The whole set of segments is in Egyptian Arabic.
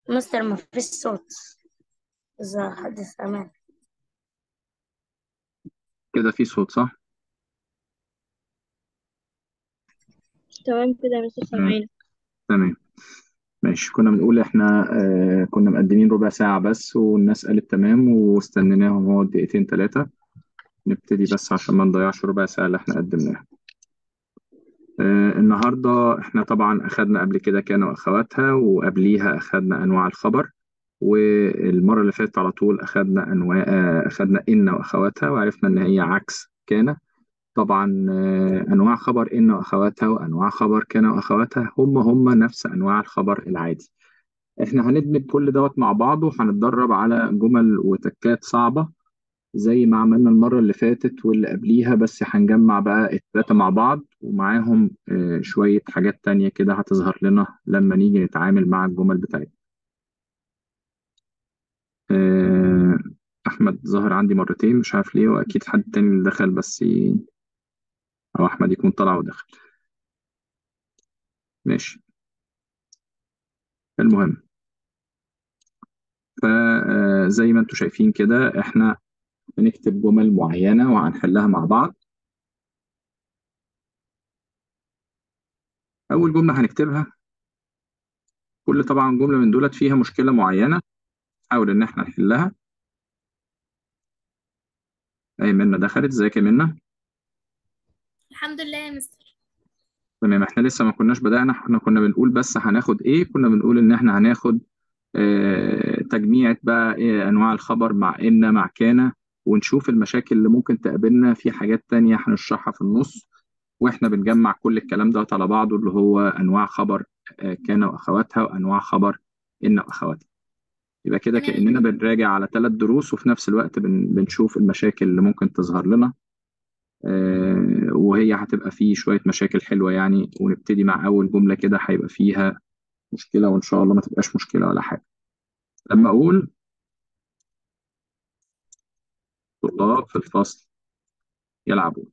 مستر ما فيش صوت إذا حد سمع كده في صوت صح؟ تمام كده يا مستر مم. سامعين تمام ماشي كنا بنقول احنا آه كنا مقدمين ربع ساعة بس والناس قالت تمام واستنيناهم هو دقيقتين ثلاثة نبتدي بس عشان ما نضيعش ربع ساعة اللي احنا قدمناها آه النهاردة احنا طبعا أخدنا قبل كده كان وأخواتها وقبليها أخدنا أنواع الخبر والمرة اللي فاتت على طول أخدنا أنواع آه أخدنا إن وأخواتها وعرفنا إن هي عكس كان طبعا آه، انواع خبر ان واخواتها وانواع خبر كان واخواتها هم هم نفس انواع الخبر العادي احنا هندمج كل دوت مع بعض وهنتدرب على جمل وتكات صعبة زي ما عملنا المرة اللي فاتت واللي قبليها بس هنجمع بقى التلاتة مع بعض ومعاهم آه، شوية حاجات تانية كده هتظهر لنا لما نيجي نتعامل مع الجمل بتاعتنا آه، أحمد ظهر عندي مرتين مش عارف ليه وأكيد حد تاني اللي دخل بس ي- أو أحمد يكون طلع ودخل ماشي المهم فزي ما انتم شايفين كده احنا بنكتب جمل معينة وهنحلها مع بعض أول جملة هنكتبها كل طبعا جملة من دولت فيها مشكلة معينة نحاول إن احنا نحلها أي منا دخلت ازيك يا منا الحمد لله يا مستر تمام احنا لسه ما كناش بدأنا احنا كنا بنقول بس هناخد ايه كنا بنقول إن احنا هناخد اه تجميعة بقى إيه أنواع الخبر مع إن مع كان ونشوف المشاكل اللي ممكن تقابلنا في حاجات تانية هنشرحها في النص واحنا بنجمع كل الكلام دوت على بعضه اللي هو انواع خبر آه، كان واخواتها وانواع خبر ان واخواتها يبقى كده تمام كاننا بنراجع على ثلاث دروس وفي نفس الوقت بن بنشوف المشاكل اللي ممكن تظهر لنا آه، وهي هتبقى فيه شويه مشاكل حلوه يعني ونبتدي مع اول جمله كده هيبقى فيها مشكله وان شاء الله ما تبقاش مشكله ولا حاجه لما اقول طلاب في الفصل يلعبون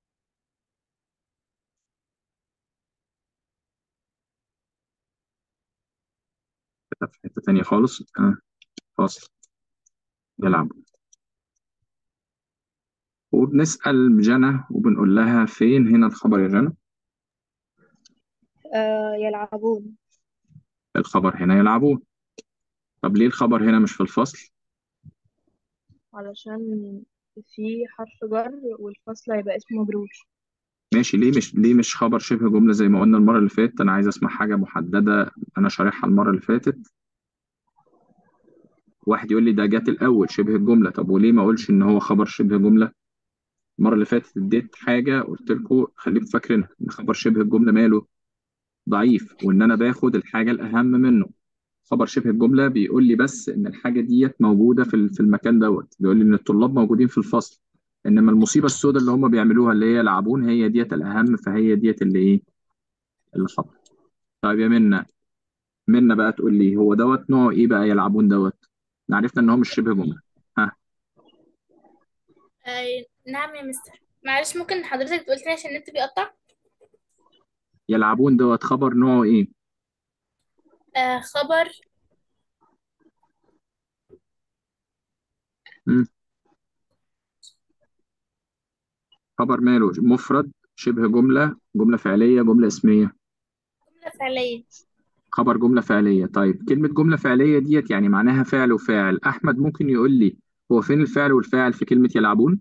كده في حته تانيه خالص آه، فصل يلعبون وبنسأل جنى وبنقول لها فين هنا الخبر يا جنى آه يلعبون الخبر هنا يلعبون طب ليه الخبر هنا مش في الفصل علشان في حرف جر والفصل هيبقى اسمه مجرور ماشي ليه مش ليه مش خبر شبه جملة زي ما قلنا المرة اللي فاتت أنا عايز أسمع حاجة محددة أنا شارحها المرة اللي فاتت واحد يقول لي ده جت الأول شبه الجملة طب وليه ما أقولش إن هو خبر شبه جملة المرة اللي فاتت اديت حاجة قلت لكم خليكم فاكرينها إن خبر شبه الجملة ماله ضعيف وإن أنا باخد الحاجة الأهم منه خبر شبه الجملة بيقول لي بس إن الحاجة ديت موجودة في ال- في المكان دوت بيقول لي إن الطلاب موجودين في الفصل إنما المصيبة السوداء اللي هم بيعملوها اللي هي يلعبون هي ديت الأهم فهي ديت اللي إيه اللي خبر طيب يا منى منى بقى تقول لي هو دوت نوعه إيه بقى يلعبون دوت عرفنا إن هو مش شبه جملة ها آه نعم يا مستر معلش ممكن حضرتك تقول تاني عشان النت بيقطع يلعبون دوت خبر نوعه إيه آه خبر مم. خبر ماله مفرد شبه جملة جملة فعلية جملة اسمية جملة فعلية خبر جملة فعلية طيب كلمة جملة فعلية ديت يعني معناها فعل وفاعل أحمد ممكن يقول لي هو فين الفعل والفاعل في كلمة يلعبون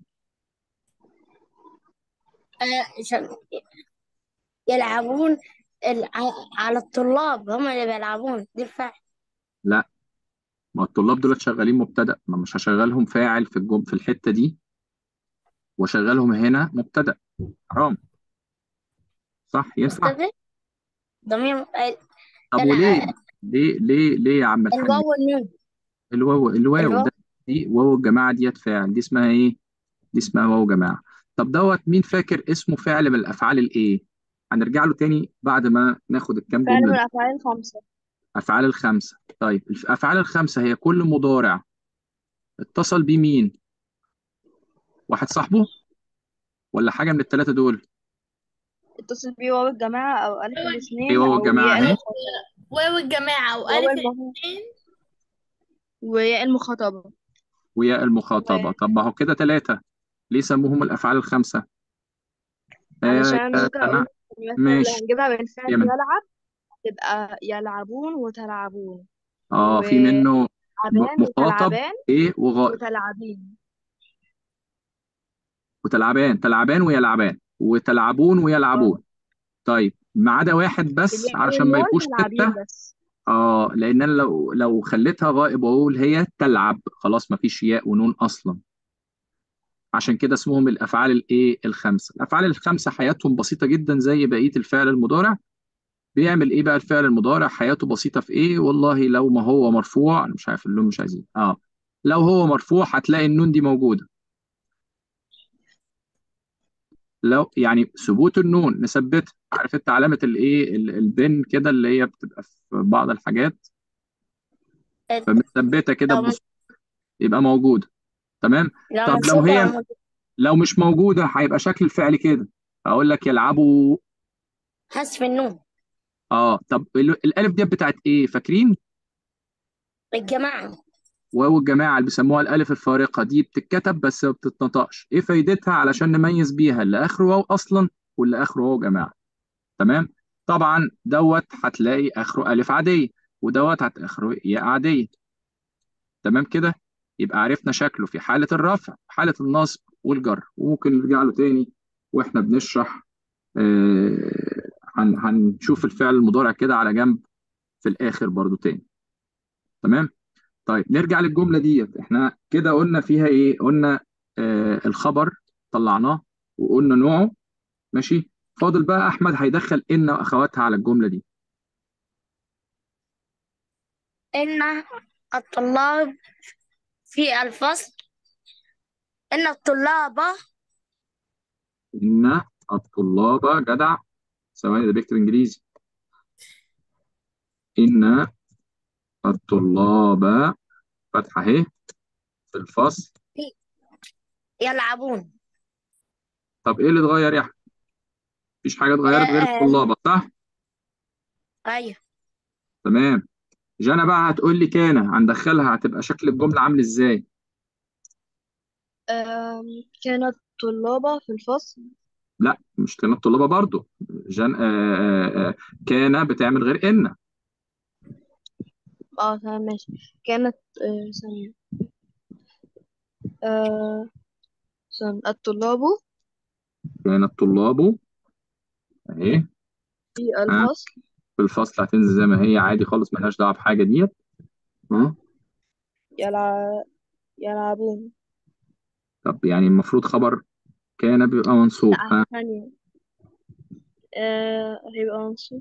آه شغ- يلعبون ال- ع- على الطلاب هم اللي بيلعبون دي الفعل لا ما الطلاب دول شغالين مبتدأ ما مش هشغلهم فاعل في الجم في الحتة دي واشغلهم هنا مبتدأ حرام صح ينفع مستدل ضمير ال- طب ال- وليه ليه ليه ليه يا عم الحاج الواو والنون الواو الواو الواو ده دي واو الجماعة ديت فاعل دي اسمها ايه دي اسمها واو جماعة طب دوت مين فاكر اسمه فعل من الافعال الايه هنرجع له تاني بعد ما ناخد الكام فعل جملة من دول. الأفعال الخمسة افعال الخمسة طيب الافعال الخمسة هي كل مضارع اتصل بيه مين واحد صاحبه ولا حاجة من الثلاثة دول اتصل بيه واو الجماعة أو ألف واو ايه الاثنين واو أو الجماعة ياء اهي الخمسة واو الجماعة واو وألف المهم الاثنين وياء المخاطبة وياء المخاطبة طب ما هو كده ثلاثة ليه سموهم الأفعال الخمسة؟ آه علشان ممكن أنا أقول مثلا لو ماشي هنجيبها من فعل يمن يلعب تبقى يلعبون وتلعبون اه في منه م- وعبان مخاطب وتلعبان ايه وغائب وتلعبين وتلعبان تلعبان ويلعبان وتلعبون اه ويلعبون طيب ما عدا واحد بس الياء علشان ما والواو يبقوش تلعبين ستة بس اه لان انا لو لو خليتها غائب واقول هي تلعب خلاص ما فيش ياء ونون اصلا عشان كده اسمهم الافعال الايه الخمسه الافعال الخمسه حياتهم بسيطه جدا زي بقيه الفعل المضارع بيعمل ايه بقى الفعل المضارع حياته بسيطه في ايه والله لو ما هو مرفوع أنا مش عارف اللون مش عايزين اه لو هو مرفوع هتلاقي النون دي موجوده لو يعني ثبوت النون نثبتها عارف انت علامه الايه ال- البن كده اللي هي بتبقى في بعض الحاجات فمثبته كده لو ببص يبقى موجوده تمام لو طب لو نسيت هي أعمل لو مش موجوده هيبقى شكل الفعل كده اقول لك يلعبوا حذف النون اه طب ال- الالف دي بتاعت ايه فاكرين الجماعة واو الجماعه اللي بيسموها الالف الفارقه دي بتتكتب بس ما بتتنطقش ايه فايدتها علشان نميز بيها اللي اخره واو اصلا واللي اخره واو جماعه تمام طبعا دوت هتلاقي اخره الف عاديه ودوت هت اخره ياء عاديه تمام كده يبقى عرفنا شكله في حاله الرفع في حاله النصب والجر وممكن نرجع له تاني واحنا بنشرح آه هن- هنشوف الفعل المضارع كده على جنب في الاخر برضو تاني تمام طيب نرجع للجمله ديت احنا كده قلنا فيها ايه قلنا آه الخبر طلعناه وقلنا نوعه ماشي فاضل بقى احمد هيدخل ان واخواتها على الجمله دي إن الطلاب في الفصل إن الطلاب ان الطلاب جدع ثواني ده بيكتب انجليزي ان الطلاب فتحه اهي في الفصل يلعبون طب ايه اللي اتغير يا احمد مفيش حاجه اتغيرت غير آه الطلاب صح أيوه تمام جانا بقى هتقول لي كان هندخلها هتبقى شكل الجمله عامل ازاي آم، كانت طلابة في الفصل لا مش كانت طلابه برضو جان آه آه آه كان بتعمل غير ان اه تمام ماشي كانت آه، ثانية آه، ثانية الطلاب كان الطلاب اهي في ها الفصل في الفصل هتنزل زي ما هي عادي خالص ملهاش دعوه بحاجه ديت ها يلع... يلعبون طب يعني المفروض خبر كان بيبقى منصوب لا ها ثانية آه، هيبقى منصوب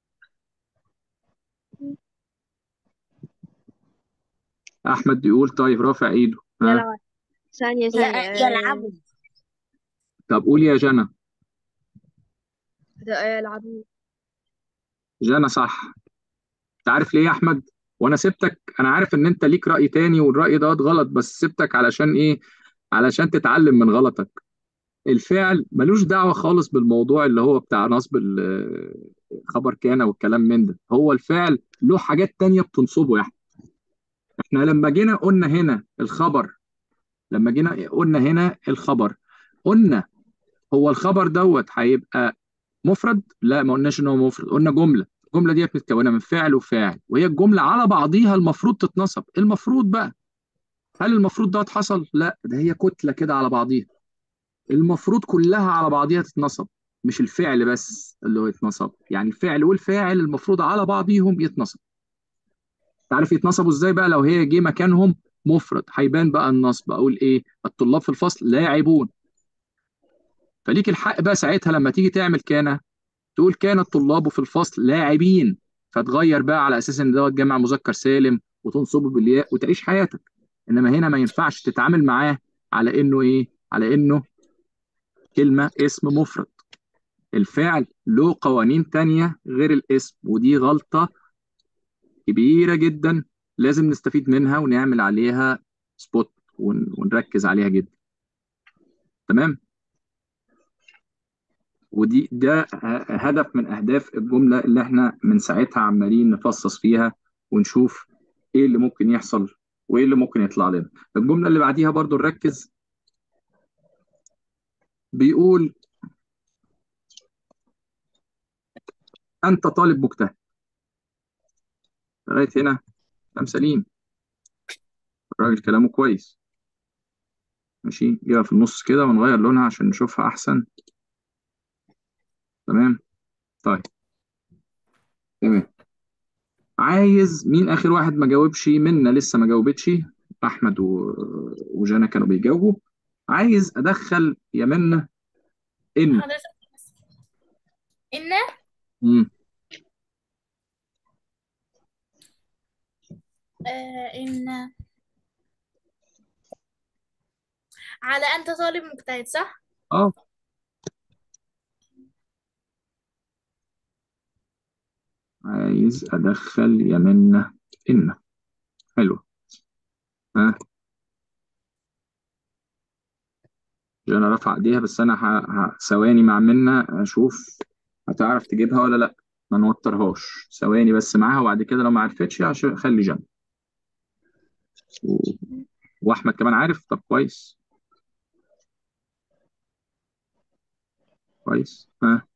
احمد بيقول طيب رافع ايده ها يلعب ثانية ثانية ي- آه، يلعبون طب قول يا جنى هتبقى يلعبون جنى صح انت عارف ليه يا احمد وانا سبتك انا عارف ان انت ليك رأي تاني والرأي ده غلط بس سبتك علشان ايه علشان تتعلم من غلطك الفعل ملوش دعوة خالص بالموضوع اللي هو بتاع نصب ال- خبر كان والكلام من ده هو الفعل له حاجات تانية بتنصبه يا احمد احنا لما جينا قلنا هنا الخبر لما جينا قلنا هنا الخبر قلنا هو الخبر دوت هيبقى مفرد لا ما قلناش ان هو مفرد قلنا جمله الجمله دي متكونه من فعل وفاعل وهي الجمله على بعضيها المفروض تتنصب المفروض بقى هل المفروض دوت حصل لا ده هي كتله كده على بعضيها المفروض كلها على بعضيها تتنصب مش الفعل بس اللي هو يتنصب يعني الفعل والفاعل المفروض على بعضيهم يتنصب تعرف يتنصبوا ازاي بقى لو هي جه مكانهم مفرد هيبان بقى النصب اقول ايه الطلاب في الفصل لاعبون فليك الحق بقى ساعتها لما تيجي تعمل كان تقول كان الطلاب في الفصل لاعبين فتغير بقى على اساس ان دوت جمع مذكر سالم وتنصبه بالياء وتعيش حياتك انما هنا ما ينفعش تتعامل معاه على انه ايه على انه كلمة اسم مفرد الفعل له قوانين تانية غير الاسم ودي غلطة كبيرة جدا لازم نستفيد منها ونعمل عليها سبوت ون- ونركز عليها جدا تمام ودي ده ه- هدف من اهداف الجمله اللي احنا من ساعتها عمالين نفصص فيها ونشوف ايه اللي ممكن يحصل وايه اللي ممكن يطلع لنا الجمله اللي بعديها برضو نركز بيقول انت طالب مجتهد لغايه هنا كلام سليم الراجل كلامه كويس ماشي نجيبها في النص كده ونغير لونها عشان نشوفها احسن تمام طيب تمام عايز مين اخر واحد ما جاوبش منا لسه ما جاوبتش احمد و... وجانا كانوا بيجاوبوا عايز ادخل يا منا ان حضرتك إن مم. آه إن على أنت طالب مجتهد صح؟ اه عايز ادخل يا منا ان حلو ها جانا رفع ايديها بس انا ه... ه... ثواني مع منا اشوف هتعرف تجيبها ولا لا ما نوترهاش ثواني بس معاها وبعد كده لو ما عرفتش عشان خلي جنب و... واحمد كمان عارف طب كويس كويس ها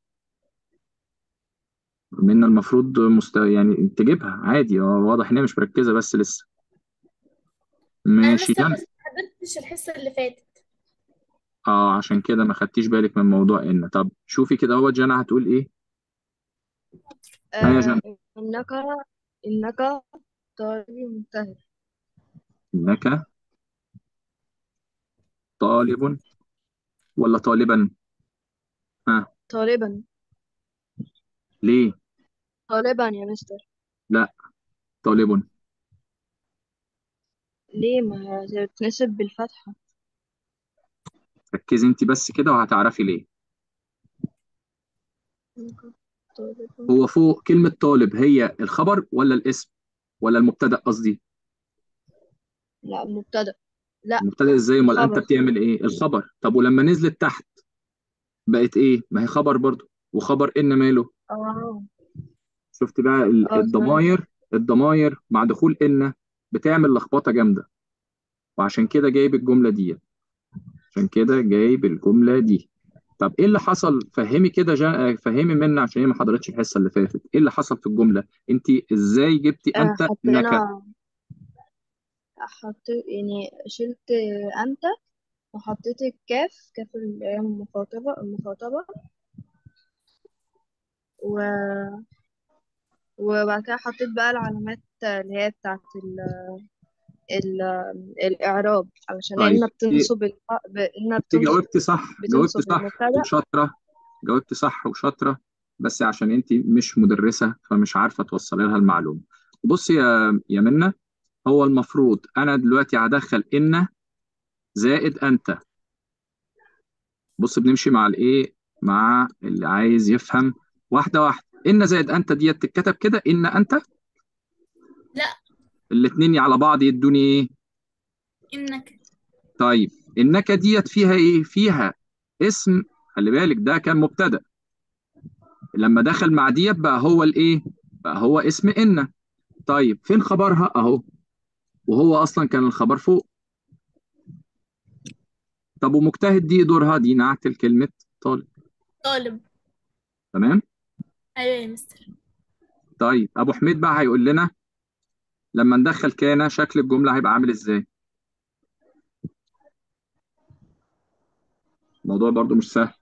منا المفروض مست... يعني تجيبها عادي هو واضح ان هي مش مركزه بس لسه أنا ماشي لسه جنب بس ما حضرتش الحصة اللي فاتت اه عشان كده ما خدتيش بالك من موضوع ان طب شوفي كده هو جانا هتقول ايه ها يا جنب آه إنك إنك طالب مجتهد انك طالب ولا طالبا ها طالبا ليه طالبا يا مستر لا طالب ليه ما هي بتناسب بالفتحة ركزي انت بس كده وهتعرفي ليه إنك طالب هو فوق كلمة طالب هي الخبر ولا الاسم ولا المبتدأ قصدي لا مبتدأ لا المبتدأ ازاي امال انت خبر بتعمل ايه الخبر طب ولما نزلت تحت بقت ايه ما هي خبر برضو وخبر ان ماله اه شفت بقى ال- اه تمام الضماير الضماير مع دخول ان بتعمل لخبطة جامدة وعشان كده جايب الجملة دي عشان كده جايب الجملة دي طب ايه اللي حصل فهمي كده جا... فهمي منا عشان هي ما حضرتش الحصة اللي فاتت ايه اللي حصل في الجملة انت ازاي جبتي آه انت انك حطينا حط يعني شلت أنت وحطيت الكاف كاف اللي هي المخاطبة المخاطبة و... وبعد كده حطيت بقى العلامات اللي هي بتاعت ال... ال... الإعراب علشان طيب إن انت بتنصب الح... ب... إن انت بتنصب جاوبتي صح جاوبتي بتنصب صح المبتدأ وشاطرة جاوبتي صح وشاطرة بس عشان انت مش مدرسة فمش عارفة توصلي لها المعلومة بصي يا يا منى هو المفروض انا دلوقتي هدخل ان زائد انت بص بنمشي مع الايه مع اللي عايز يفهم واحده واحده ان زائد انت ديت تتكتب كده ان انت لا الاتنين على بعض يدوني ايه إنك طيب النكه ديت فيها ايه فيها اسم خلي بالك ده كان مبتدا لما دخل مع ديت بقى هو الايه بقى هو اسم ان طيب فين خبرها اهو وهو اصلا كان الخبر فوق طب ومجتهد دي دورها دي نعت كلمه طالب طالب تمام أيوة يا مستر طيب ابو حميد بقى هيقول لنا لما ندخل كان شكل الجمله هيبقى عامل ازاي الموضوع برضو مش سهل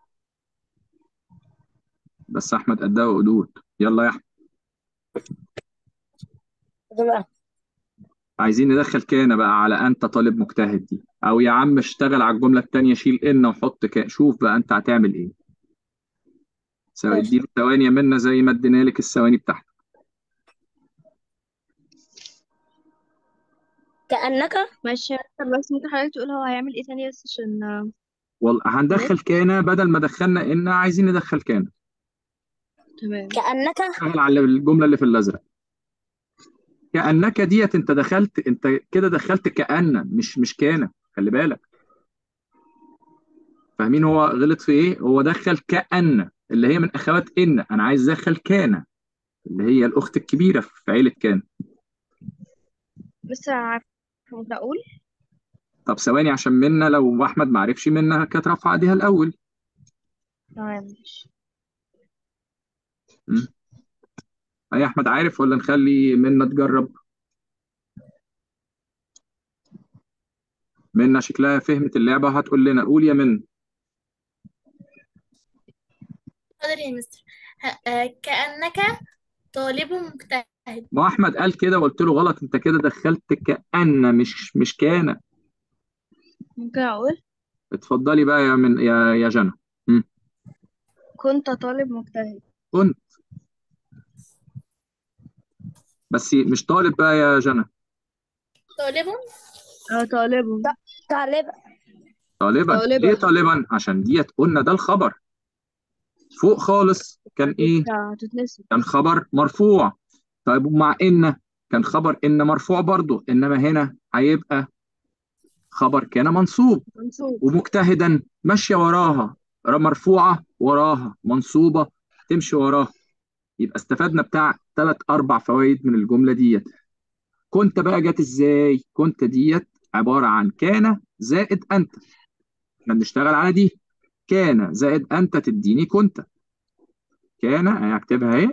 بس احمد قدها وقدود يلا يا احمد تمام عايزين ندخل كان بقى على انت طالب مجتهد دي او يا عم اشتغل على الجمله التانيه شيل ان وحط كان شوف بقى انت هتعمل ايه سواء ماشي اديله ثواني منا زي ما ادينا لك الثواني بتاعتك كأنك ماشي يا مستر بس ممكن حضرتك تقول هو هيعمل ايه تاني بس عشان آه، والله هندخل النت كان بدل ما دخلنا ان عايزين ندخل كان تمام كأنك اشتغل على الجمله اللي في الازرق كانك ديت انت دخلت انت كده دخلت كأن مش مش كان خلي بالك فاهمين هو غلط في ايه هو دخل كأن اللي هي من اخوات ان انا عايز ادخل كان اللي هي الاخت الكبيره في عيله كان بس عارف ممكن أقول طب ثواني عشان منا لو احمد ما عرفش منا كانت رافعه ايديها الاول تمام ماشي م? اي احمد عارف ولا نخلي منا تجرب منا شكلها فهمت اللعبه هتقول لنا قول يا من حاضر يا مستر ه- آه، كأنك طالب مجتهد ما احمد قال كده وقلت له غلط انت كده دخلت كأن مش مش كان ممكن أقول اتفضلي بقى يا من يا يا جنى م? كنت طالب مجتهد كنت بس مش طالب بقى يا جنى طالب أه طالب طالبة طالبا ليه طالبا طالبا عشان ديت قلنا ده الخبر فوق خالص كان ايه هتتنسي كان خبر مرفوع طيب ومع ان كان خبر ان مرفوع برضو انما هنا هيبقى خبر كان منصوب منصوب ومجتهدا ماشيه وراها مرفوعه وراها منصوبه تمشي وراها يبقى استفدنا بتاع ثلاث اربع فوائد من الجمله ديت كنت بقى جت ازاي كنت ديت عباره عن كان زائد انت احنا بنشتغل على دي كان زائد انت تديني كنت كان انا هكتبها اهي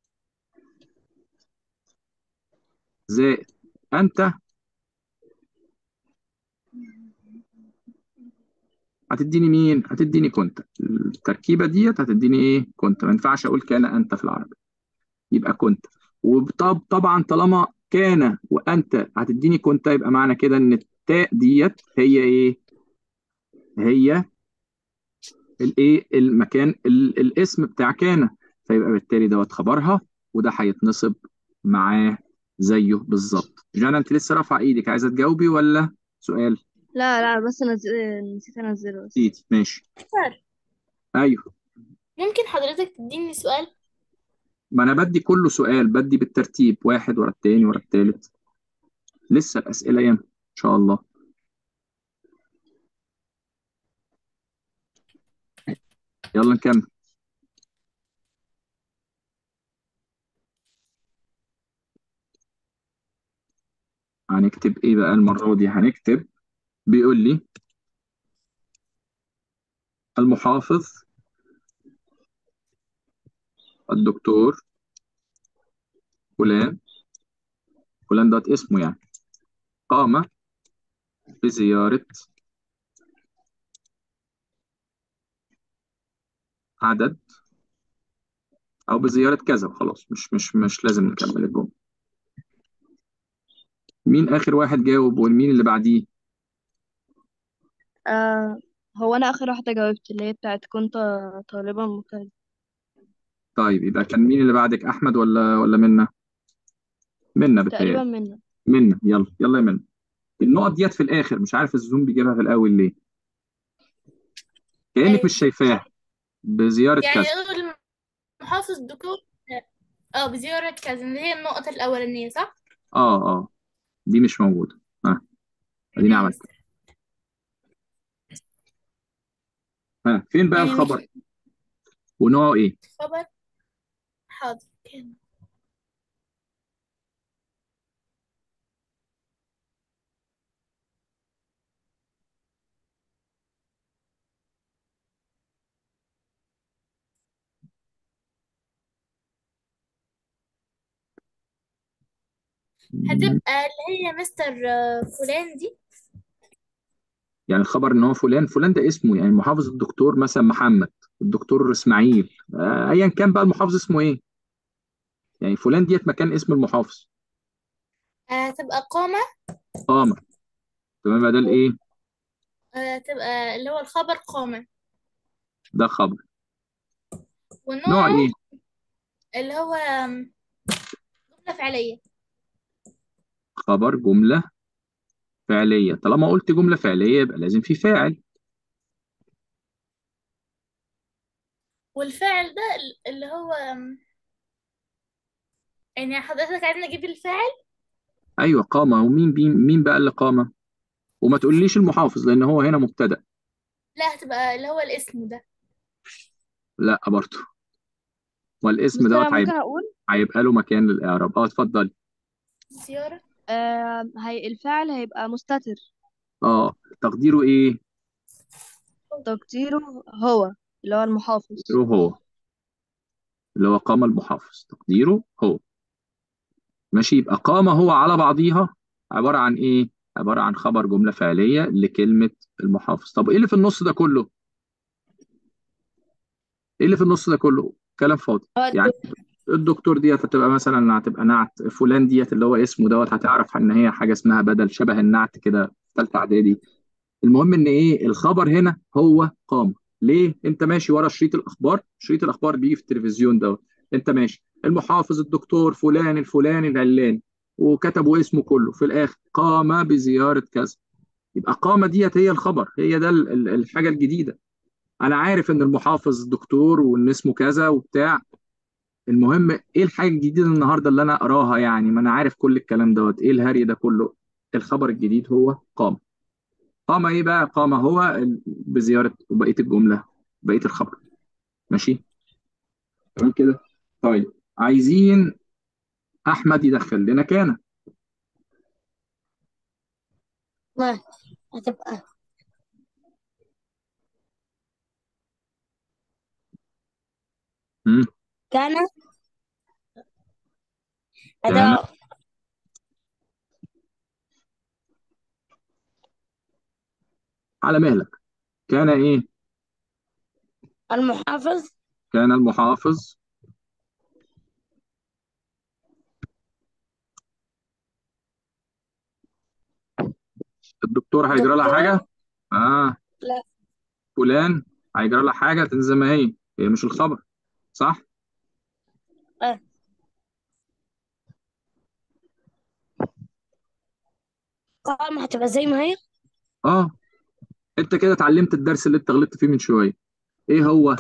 زائد انت هتديني مين هتديني كنت التركيبه ديت هتديني ايه كنت ما ينفعش اقول كان انت في العربي يبقى كنت وطب طبعا طالما كان وانت هتديني كنت يبقى معنى كده ان التاء ديت هي ايه هي الايه المكان ال- الاسم بتاع كان فيبقى بالتالي دوت خبرها وده هيتنصب معاه زيه بالظبط جانا انت لسه رافعه ايدك عايزه تجاوبي ولا سؤال لا لا بس نزل... نسيت أنزله بس ايدي ماشي مستر ايوه ممكن حضرتك تديني سؤال ما انا بدي كله سؤال بدي بالترتيب واحد ورا التاني ورا التالت لسه الاسئله ياما ان شاء الله يلا نكمل هنكتب ايه بقى المره دي هنكتب بيقول لي المحافظ الدكتور فلان فلان ده اسمه يعني قام بزيارة عدد أو بزيارة كذا وخلاص مش مش مش لازم نكمل الجملة مين آخر واحد جاوب ومين اللي بعديه آه هو أنا آخر واحدة جاوبت اللي هي بتاعت كنت طالبا مجتهد طيب يبقى كان مين اللي بعدك أحمد ولا ولا منا منا تقريبا بتهيألي منه منا يلا يلا يا منا النقط ديت في الآخر مش عارف الزوم بيجيبها في الأول ليه كأنك أيوة مش شايفاها بزيارة يعني كذا أقول المحافظ الدكتور اه بزيارة كذا اللي هي النقطة الأولانية صح؟ اه اه دي مش موجودة ها اديني تمام يا عملت مستر ها فين بقى يعني مش الخبر ونوعه ايه خبر حاضر كان هتبقى اللي هي مستر آه، فلان دي يعني الخبر ان هو فلان فلان ده اسمه يعني محافظ الدكتور مثلا محمد الدكتور اسماعيل آه، ايا كان بقى المحافظ اسمه ايه يعني فلان ديت مكان اسم المحافظ آه، هتبقى قامة قامة تمام يبقى ده الايه آه، هتبقى اللي هو الخبر قامة ده خبر نوع ونوعه ايه اللي هو آم، جملة فعلية خبر جملة فعلية طالما قلت جملة فعلية يبقى لازم في فاعل والفاعل ده اللي هو آم، يعني حضرتك عايزين نجيب الفاعل ايوه قامة ومين بين مين بقى اللي قامة وما تقوليش المحافظ لان هو هنا مبتدأ لا هتبقى اللي هو الاسم ده لا برضه والاسم مستر دوت أنا هيبقى ممكن أقول هيبقى له مكان للإعراب اه اتفضل زيارة آه هي الفعل هيبقى مستتر اه تقديره ايه تقديره هو اللي هو المحافظ تقديره هو اللي هو قام المحافظ تقديره هو ماشي يبقى قام هو على بعضيها عبارة عن ايه عبارة عن خبر جملة فعلية لكلمة المحافظ طب ايه اللي في النص ده كله ايه اللي في النص ده كله كلام فاضي هو يعني الدكتور ديت هتبقى مثلا هتبقى نعت فلان ديت اللي هو اسمه دوت هتعرف ان هي حاجه اسمها بدل شبه النعت كده في ثالثه اعدادي المهم ان ايه الخبر هنا هو قام ليه انت ماشي ورا شريط الاخبار شريط الاخبار بيجي في التلفزيون دوت انت ماشي المحافظ الدكتور فلان الفلاني العلاني وكتبوا اسمه كله في الاخر قام بزياره كذا يبقى قام ديت هي الخبر هي ده ال- ال- الحاجه الجديده انا عارف ان المحافظ دكتور وان اسمه كذا وبتاع المهم ايه الحاجه الجديده النهارده اللي انا اقراها يعني ما انا عارف كل الكلام دوت ايه الهري ده كله الخبر الجديد هو قام قام ايه بقى قام هو ال- بزياره وبقيه الجمله بقيه الخبر ماشي تمام كده طيب عايزين احمد يدخل لنا كان ما هتبقى مم. كان كان هتبقى على مهلك كان ايه المحافظ كان المحافظ الدكتور هيجرى لها دكتور حاجه اه لا فلان هيجرى لها حاجه تنزل ما هي هي مش الخبر صح آه. قام هتبقى زي ما هي اه انت كده اتعلمت الدرس اللي انت غلطت فيه من شويه ايه هو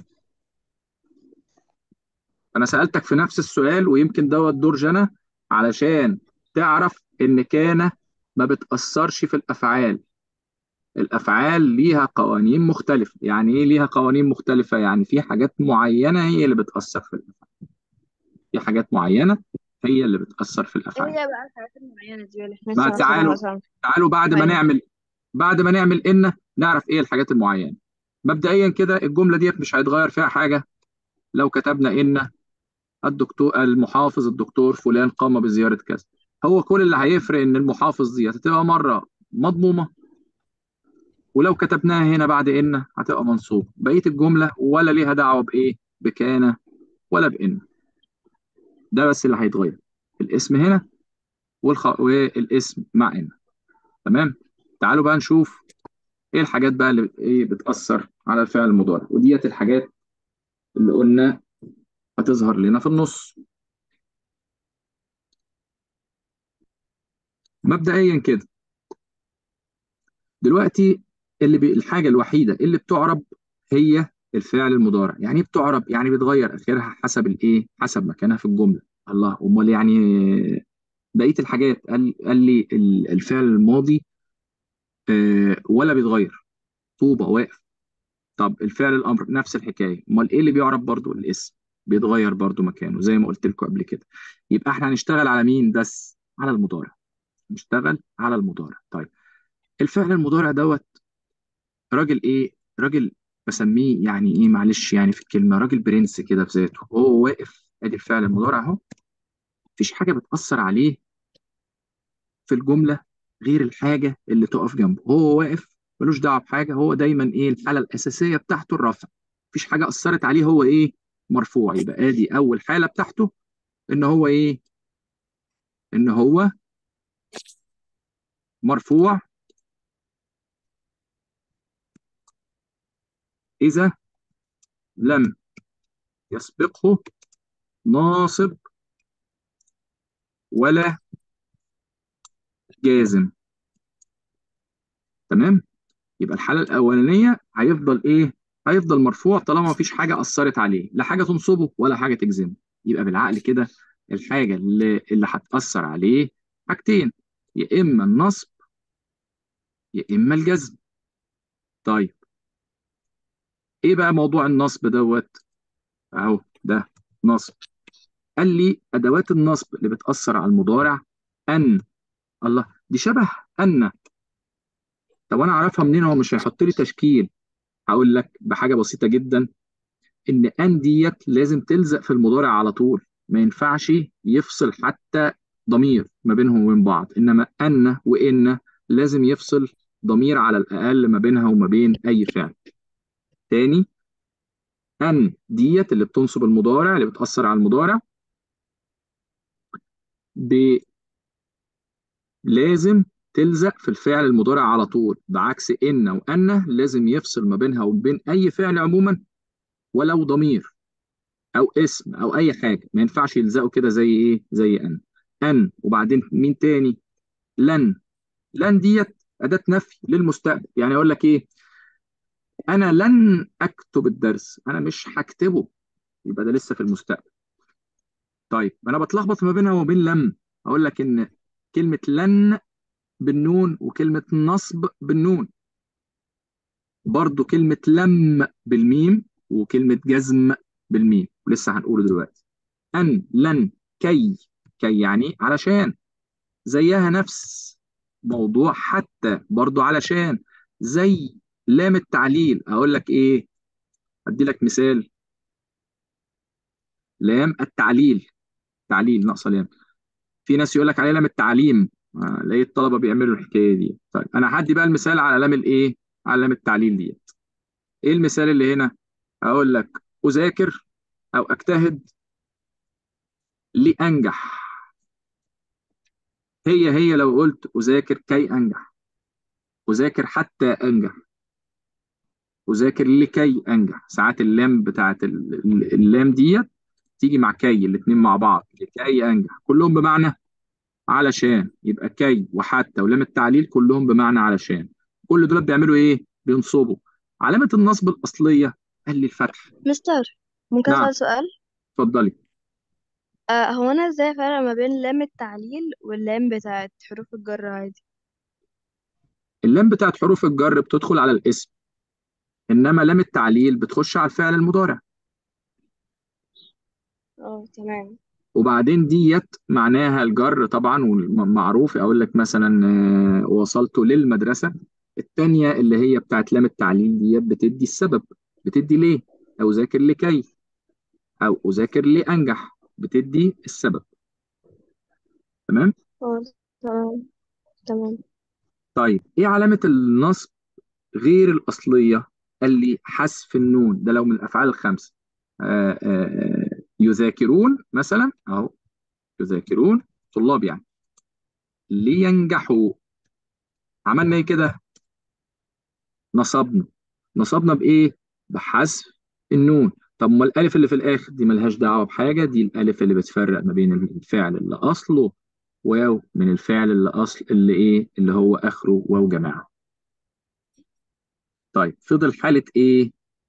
انا سألتك في نفس السؤال ويمكن دوت دور جنى علشان تعرف ان كان ما بتأثرش في الافعال الافعال ليها قوانين مختلفة يعني ايه ليها قوانين مختلفة يعني في حاجات معينة هي اللي بتأثر في الافعال في حاجات معينة هي اللي بتأثر في ايه الافعال هي بقى الحاجات المعينة دي اللي احنا ما لسه هناخدها تعالوا مثلا تعالوا بعد ما طيب نعمل بعد ما نعمل ان نعرف ايه الحاجات المعينة مبدئيا كده الجملة ديت مش هيتغير فيها حاجة لو كتبنا ان الدكتور المحافظ الدكتور فلان قام بزيارة كذا هو كل اللي هيفرق ان المحافظ دي هتبقى مرة مضمومة ولو كتبناها هنا بعد ان هتبقى منصوب بقية الجملة ولا ليها دعوة بايه بكان ولا بان ده بس اللي هيتغير الاسم هنا والخ... والاسم مع ان تمام تعالوا بقى نشوف ايه الحاجات بقى اللي بت- ايه بتأثر على الفعل المضارع وديت الحاجات اللي قلنا هتظهر لنا في النص مبدئيا كده دلوقتي اللي بي... الحاجة الوحيدة اللي بتعرب هي الفعل المضارع يعني ايه بتعرب يعني بيتغير اخرها حسب الايه حسب مكانها في الجملة الله امال يعني بقية الحاجات قال قال لي ال- الفعل الماضي آه ولا بيتغير طوبة واقف طب الفعل الامر نفس الحكاية امال ايه اللي بيعرب برضو الاسم بيتغير برضو مكانه زي ما قلت لكم قبل كده يبقى احنا هنشتغل على مين بس على المضارع نشتغل على المضارع طيب الفعل المضارع دوت راجل ايه راجل بسميه يعني ايه معلش يعني في الكلمه راجل برنس كده في ذاته هو واقف ادي الفعل المضارع اهو مفيش حاجه بتاثر عليه في الجمله غير الحاجه اللي تقف جنبه هو واقف ملوش دعوه بحاجه هو دايما ايه الحاله الاساسيه بتاعته الرفع مفيش حاجه اثرت عليه هو ايه مرفوع يبقى ادي اول حاله بتاعته ان هو ايه ان هو مرفوع اذا لم يسبقه ناصب ولا جازم تمام يبقى الحالة الأولانية هيفضل إيه؟ هيفضل مرفوع طالما مفيش حاجة أثرت عليه، لا حاجة تنصبه ولا حاجة تجزمه، يبقى بالعقل كده الحاجة اللي اللي هتأثر عليه حاجتين يا إما النصب يا إما الجزم. طيب إيه بقى موضوع النصب دوت؟ أهو ده نصب. قال لي أدوات النصب اللي بتأثر على المضارع أن الله دي شبه أن طب أنا أعرفها منين هو مش هيحط لي تشكيل هقول لك بحاجة بسيطة جدا إن أن ديت لازم تلزق في المضارع على طول ما ينفعش يفصل حتى ضمير ما بينهم وبين بعض إنما أن وإن لازم يفصل ضمير على الأقل ما بينها وما بين أي فعل تاني أن ديت اللي بتنصب المضارع اللي بتأثر على المضارع ب... لازم تلزق في الفعل المضارع على طول بعكس إن وأن لازم يفصل ما بينها وبين أي فعل عموما ولو ضمير أو اسم أو أي حاجة ما ينفعش يلزقوا كده زي إيه زي أن أن وبعدين مين تاني لن لن ديت أداة نفي للمستقبل يعني أقول لك إيه أنا لن أكتب الدرس أنا مش هكتبه يبقى ده لسه في المستقبل طيب انا بتلخبط ما بينها وبين لم اقول لك ان كلمه لن بالنون وكلمه نصب بالنون برضو كلمه لم بالميم وكلمه جزم بالميم ولسه هنقوله دلوقتي ان لن كي كي يعني علشان زيها نفس موضوع حتى برضو علشان زي لام التعليل اقول لك ايه ادي لك مثال لام التعليل تعليل ناقصه لام في ناس يقول لك عليه لام التعليم آه، لقيت الطلبه بيعملوا الحكايه دي طيب انا هدي بقى المثال على لام الايه على لام التعليل ديت ايه المثال اللي هنا اقول لك اذاكر او اجتهد لانجح هي هي لو قلت اذاكر كي انجح اذاكر حتى انجح اذاكر لكي انجح ساعات اللام بتاعت ال- ال- اللام ديت تيجي مع كي الاتنين مع بعض لكي انجح كلهم بمعنى علشان يبقى كي وحتى ولام التعليل كلهم بمعنى علشان كل دول بيعملوا ايه بينصبوا علامة النصب الأصلية قال لي الفتح مستر ممكن نعم أسأل سؤال اتفضلي آه هو أنا إزاي أفرق ما بين لام التعليل واللام بتاعت حروف الجر عادي اللام بتاعت حروف الجر بتدخل على الاسم إنما لام التعليل بتخش على الفعل المضارع اه تمام وبعدين ديت معناها الجر طبعا ومعروف اقول لك مثلا آه، وصلت للمدرسه التانية اللي هي بتاعت لام التعليل ديت بتدي السبب بتدي ليه او ذاكر لكي او اذاكر لانجح بتدي السبب تمام اه تمام تمام طيب ايه علامه النصب غير الاصليه قال لي حذف النون ده لو من الافعال الخمسه آه، آه، يذاكرون مثلا اهو يذاكرون طلاب يعني لينجحوا عملنا ايه كده نصبنا نصبنا بايه بحذف النون طب ما الالف اللي في الاخر دي ملهاش دعوه بحاجه دي الالف اللي بتفرق ما بين الفعل اللي اصله واو من الفعل اللي اصل اللي ايه اللي هو اخره واو جماعه طيب فضل حاله ايه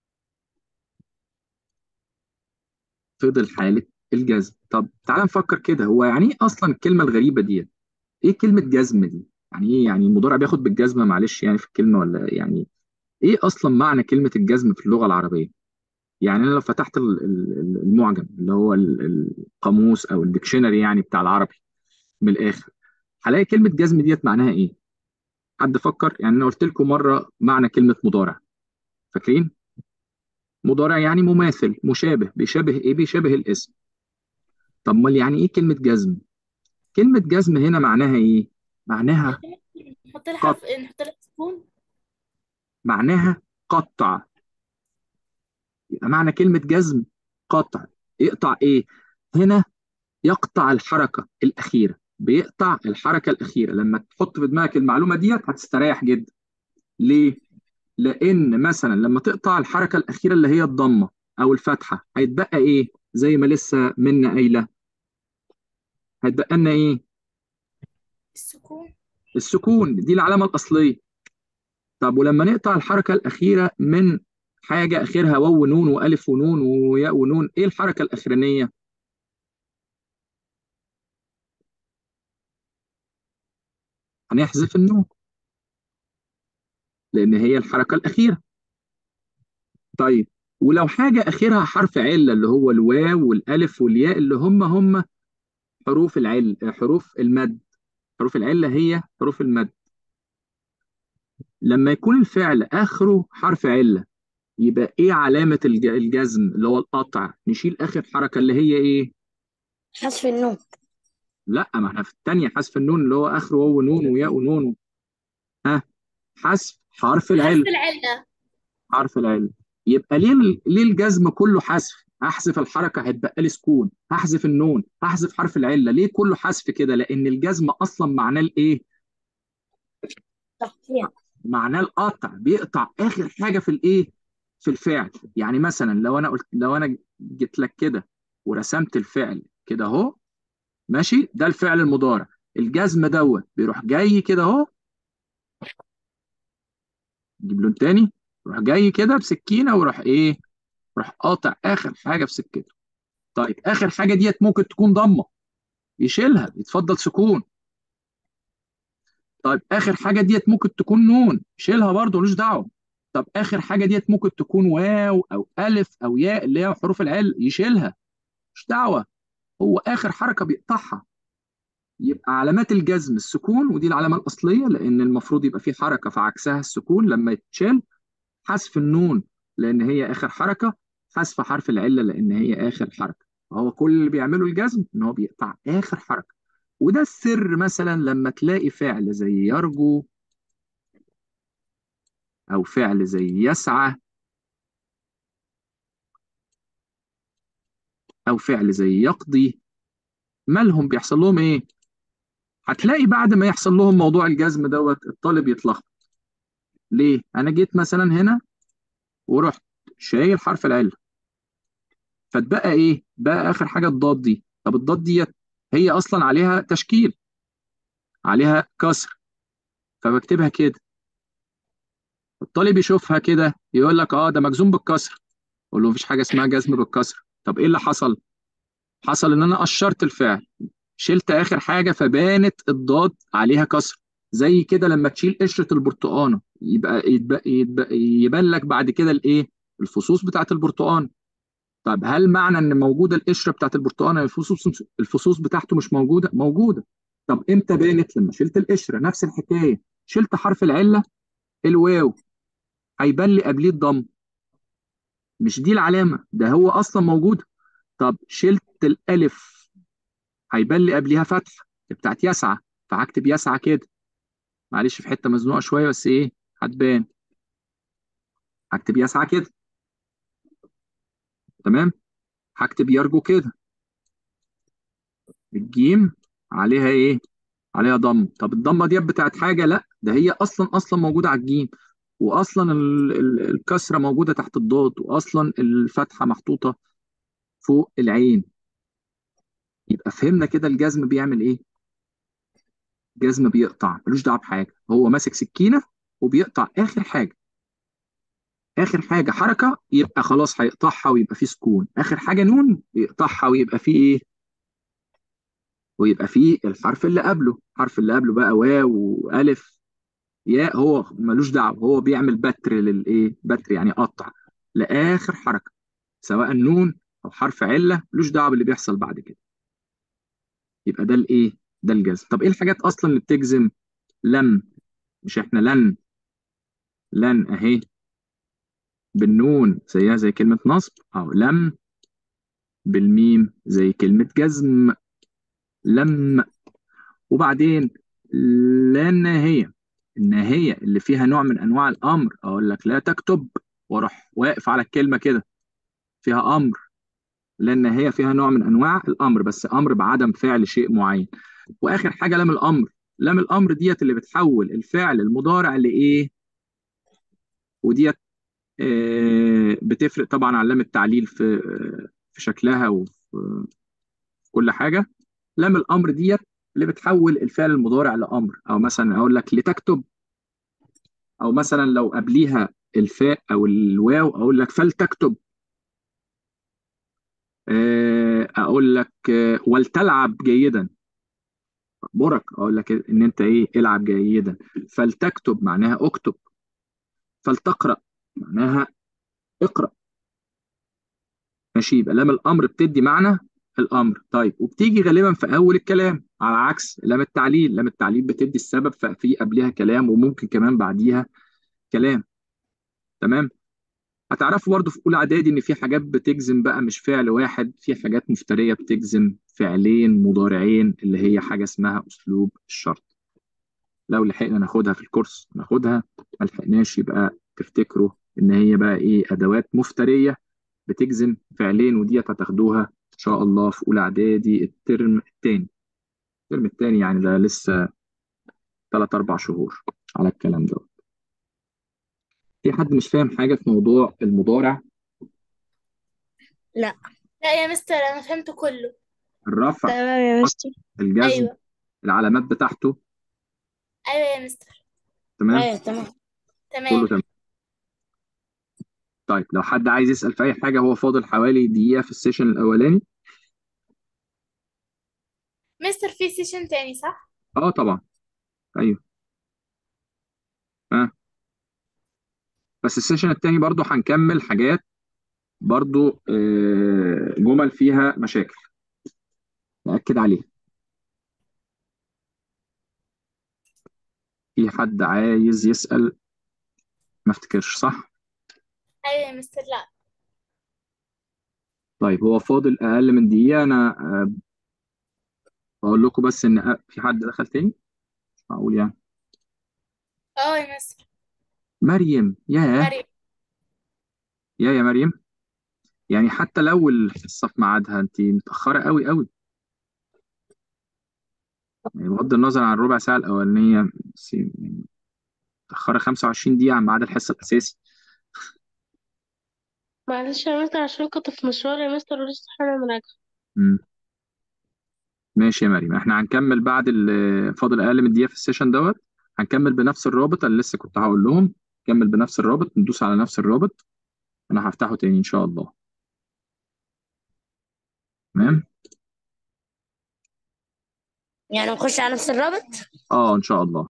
فضل حاله الجزم طب تعال نفكر كده هو يعني ايه اصلا الكلمه الغريبه دي ايه كلمه جزم دي يعني ايه يعني المضارع بياخد بالجزمه معلش يعني في الكلمه ولا يعني ايه اصلا معنى كلمه الجزم في اللغه العربيه يعني انا لو فتحت ال- ال- المعجم اللي هو ال- القاموس او الديكشنري يعني بتاع العربي من الاخر هلاقي كلمه جزم ديت معناها ايه حد فكر يعني انا قلت لكم مره معنى كلمه مضارع فاكرين مضارع يعني مماثل مشابه بيشابه ايه بيشابه الاسم طب امال يعني ايه كلمه جزم كلمه جزم هنا معناها ايه معناها نحط لها قط حرف نحط لها سكون معناها قطع يبقى معنى كلمه جزم قطع يقطع ايه هنا يقطع الحركه الاخيره بيقطع الحركه الاخيره لما تحط في دماغك المعلومه ديت هتستريح جدا ليه لان مثلا لما تقطع الحركه الاخيره اللي هي الضمه او الفتحه هيتبقى ايه زي ما لسه منا قايله هيتبقى لنا ايه السكون السكون دي العلامه الاصليه طب ولما نقطع الحركه الاخيره من حاجه اخرها واو ونون والف ونون وياء ونون ايه الحركه الاخرانيه هنحذف النون لان هي الحركه الاخيره طيب ولو حاجه اخرها حرف عله اللي هو الواو والالف والياء اللي هم هم حروف العل حروف المد حروف العلة هي حروف المد لما يكون الفعل آخره حرف علة يبقى إيه علامة الج- الجزم اللي هو القطع نشيل آخر حركة اللي هي إيه حذف النون لا ما احنا في الثانية حذف النون اللي هو آخره واو ونون وياء ونون ها حذف حرف حرف العلة العلة حرف العلة يبقى ليه ال- ليه الجزم كله حذف احذف الحركه هيتبقى لي سكون هحذف النون هحذف حرف العله ليه كله حذف كده لان الجزم اصلا معناه الايه تقطيع معناه القطع بيقطع اخر حاجه في الايه في الفعل يعني مثلا لو انا قلت لو انا جيت لك كده ورسمت الفعل كده اهو ماشي ده الفعل المضارع الجزم دوت بيروح جاي كده اهو نجيب لون تاني يروح جاي كده بسكينه ويروح ايه يروح قاطع اخر حاجه في سكته طيب اخر حاجه ديت ممكن تكون ضمه يشيلها يتفضل سكون طيب اخر حاجه ديت ممكن تكون نون يشيلها برضه ملوش دعوه طب اخر حاجه ديت ممكن تكون واو او الف او ياء اللي هي حروف العل يشيلها مش دعوه هو اخر حركه بيقطعها يبقى علامات الجزم السكون ودي العلامه الاصليه لان المفروض يبقى في حركه فعكسها السكون لما يتشال حذف النون لان هي اخر حركه حذف حرف العله لان هي اخر حركه فهو كل اللي بيعمله الجزم ان هو بيقطع اخر حركه وده السر مثلا لما تلاقي فعل زي يرجو او فعل زي يسعى او فعل زي يقضي مالهم بيحصل لهم ايه هتلاقي بعد ما يحصل لهم موضوع الجزم دوت الطالب يتلخبط ليه انا جيت مثلا هنا ورحت شايل حرف العله فتبقى ايه بقى اخر حاجه الضاد دي طب الضاد ديت هي اصلا عليها تشكيل عليها كسر فبكتبها كده الطالب يشوفها كده يقول لك اه ده مجزوم بالكسر اقول له مفيش حاجه اسمها جزم بالكسر طب ايه اللي حصل حصل ان انا قشرت الفعل شلت اخر حاجه فبانت الضاد عليها كسر زي كده لما تشيل قشره البرتقانه يبقى يتبقى يتبقى يبان لك بعد كده الايه الفصوص بتاعت البرتقان طب هل معنى ان موجوده القشره بتاعت البرتقانه الفصوص الفصوص بتاعته مش موجوده موجوده طب امتى بانت لما شلت القشره نفس الحكايه شلت حرف العله الواو هيبان لي قبليه الضم مش دي العلامه ده هو اصلا موجود طب شلت الالف هيبان لي قبليها فتحه بتاعت يسعى فهكتب يسعى كده معلش في حته مزنوقه شويه بس ايه هتبان هكتب يسعى كده تمام هكتب يرجو كده الجيم عليها ايه عليها ضم طب الضمه دي بتاعت حاجه لا ده هي اصلا اصلا موجوده على الجيم واصلا ال- ال- الكسره موجوده تحت الضاد واصلا الفتحه محطوطه فوق العين يبقى فهمنا كده الجزم بيعمل ايه جزم بيقطع ملوش دعوه بحاجه هو ماسك سكينه وبيقطع اخر حاجه اخر حاجه حركه يبقى خلاص هيقطعها ويبقى فيه سكون اخر حاجه نون بيقطعها ويبقى فيه ايه ويبقى فيه الحرف اللي قبله الحرف اللي قبله بقى واو والف ياء هو ملوش دعوه هو بيعمل بتر للايه بتر يعني قطع لاخر حركه سواء نون او حرف عله ملوش دعوه باللي بيحصل بعد كده يبقى ده الايه ده الجزم طب ايه الحاجات اصلا اللي بتجزم لم مش احنا لن لن اهي بالنون زيها زي كلمه نصب او لم بالميم زي كلمه جزم لم وبعدين لا الناهيه الناهيه اللي فيها نوع من انواع الامر اقول لك لا تكتب واروح واقف على الكلمه كده فيها امر لان هي فيها نوع من انواع الامر بس امر بعدم فعل شيء معين واخر حاجه لام الامر لام الامر ديت اللي بتحول الفعل المضارع لايه وديت آه، بتفرق طبعا عن لام التعليل في آه، في شكلها وفي كل حاجه لام الامر ديت اللي بتحول الفعل المضارع لامر او مثلا اقول لك لتكتب او مثلا لو قبليها الفاء او الواو اقول لك فلتكتب آه، اقول لك آه، ولتلعب جيدا برك اقول لك ان انت ايه العب جيدا فلتكتب معناها اكتب فلتقرأ معناها اقرأ ماشي يبقى لام الامر بتدي معنى الامر طيب وبتيجي غالبا في اول الكلام على عكس لام التعليل لام التعليل بتدي السبب ففي قبلها كلام وممكن كمان بعديها كلام تمام هتعرفوا برضه في اولى اعدادي ان في حاجات بتجزم بقى مش فعل واحد في حاجات مفتريه بتجزم فعلين مضارعين اللي هي حاجه اسمها اسلوب الشرط لو لحقنا ناخدها في الكورس ناخدها ما لحقناش يبقى تفتكروا ان هي بقى ايه ادوات مفتريه بتجزم فعلين وديت هتاخدوها ان شاء الله في اولى اعدادي الترم الثاني الترم الثاني يعني ده لسه ثلاث اربع شهور على الكلام ده في حد مش فاهم حاجه في موضوع المضارع لا لا يا مستر انا فهمت كله الرفع تمام يا مستر الجزم ايوه العلامات بتاعته ايوه يا مستر تمام ايوه تمام كله تمام تمام طيب لو حد عايز يسأل في أي حاجة هو فاضل حوالي دقيقة في السيشن الأولاني مستر في سيشن تاني صح اه طبعا أيوه اه بس السيشن التاني برضو هنكمل حاجات برضو آه، جمل فيها مشاكل نأكد عليها في حد عايز يسأل ما افتكرش صح ايوه يا مستر لا طيب هو فاضل أقل من دقيقة أنا آه، بقول لكم بس إن آه، في حد دخل تاني مش معقول يعني اه يا مستر مريم ياه مريم يا يا مريم يعني حتى لو الحصة في ميعادها انت متأخرة قوي قوي يعني بغض النظر عن الربع ساعة الأولانية بس يعني متأخرة 25 دقيقة عن ميعاد الحصة الأساسي معلش يا مستر عشان كنت في مشوار يا مستر ولسه حالا راجعة مم. ماشي يا مريم احنا هنكمل بعد ال- فاضل أقل من دقيقة في السيشن دوت هنكمل بنفس الرابط اللي لسه كنت هقول لهم نكمل بنفس الرابط ندوس على نفس الرابط أنا هفتحه تاني إن شاء الله تمام يعني نخش على نفس الرابط اه إن شاء الله